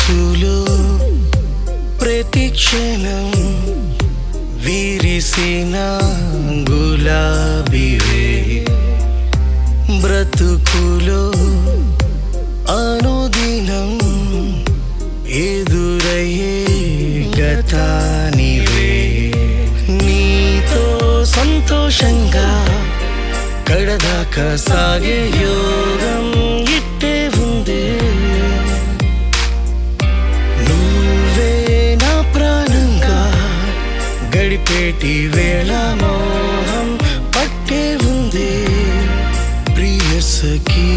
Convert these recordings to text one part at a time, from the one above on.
మనసులో ప్రతి క్షణం విరిసిన గులాబీవే బ్రతుకులో అనుదినం ఎదురయ్యే గతానివే నీతో సంతోషంగా కడదాకా సాగే యోగం ఇట్టే ఉందే నువ్వే నా ప్రాణంగా గడిపేటి వేళ మోహం పట్టే ఉంది ప్రియసఖి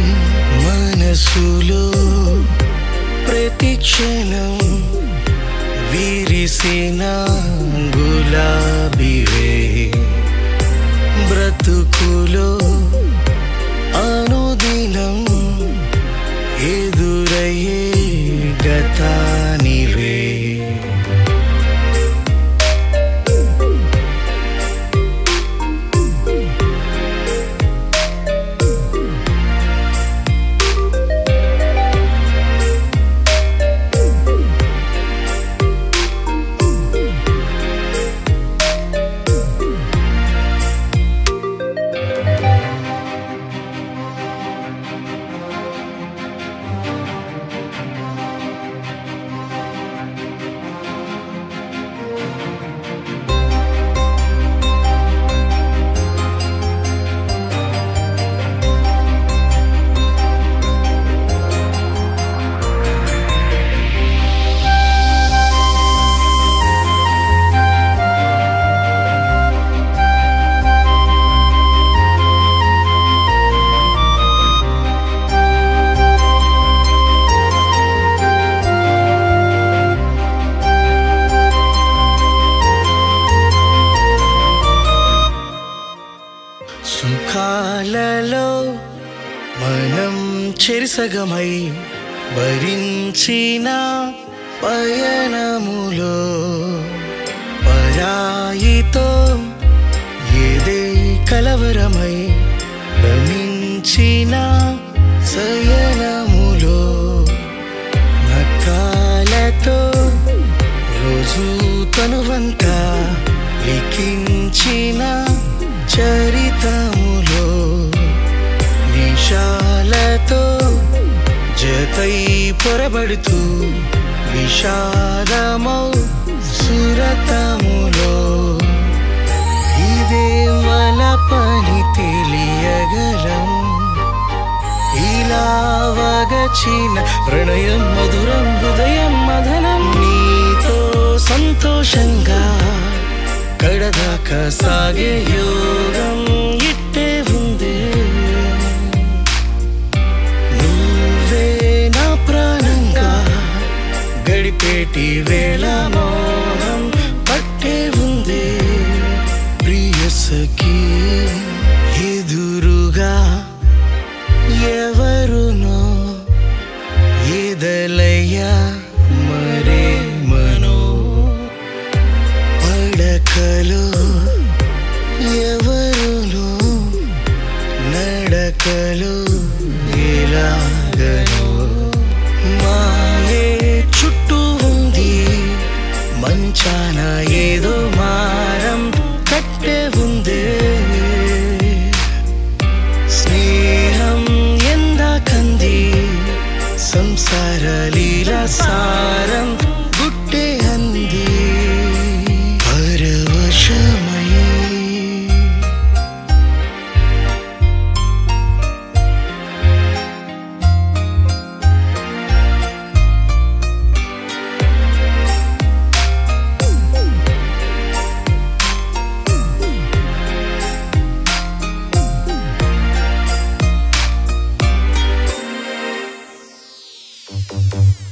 మనసులో ప్రతి క్షణం విరిసిన గులాబీవే బ్రతుకులో అనుదినం ఎదురయ్యే గతానివే సుఖాలలో మనం చెరిసగమై భరించిన పయనములో పరాయితో ఏదే కలవరమై రమించిన సయనములో నక్కాలతో రోజు తనువంతా లిఖించిన చరితములో నిషాలతో జతై పొరబడుతూ విషాదమౌ సురతములో ఇదే వల పని తెలియగలం ఇలా వగచిన ప్రణయం మధురం హృదయం మదనం నీతో సంతోషంగా కడదాకా సాగే యోగం ఇట్టే ఉందే నువ్వే నా ప్రాణంగా గడిపేటి వేళ మోహం పట్టే ఉందే ప్రియసఖి ఎదురుగా ఎవరునో ఎదలయ్యా మరే మనో పడకలో ఎవరునో నడకలో ఎలాగనో మాయే చుట్టూ ఉంది మంచాన ఏదో మారం కట్టే ఉందే స్నేహం ఎందాకంది సంసార లీల సారం గుట్టే అంది పరవశమై Thank you.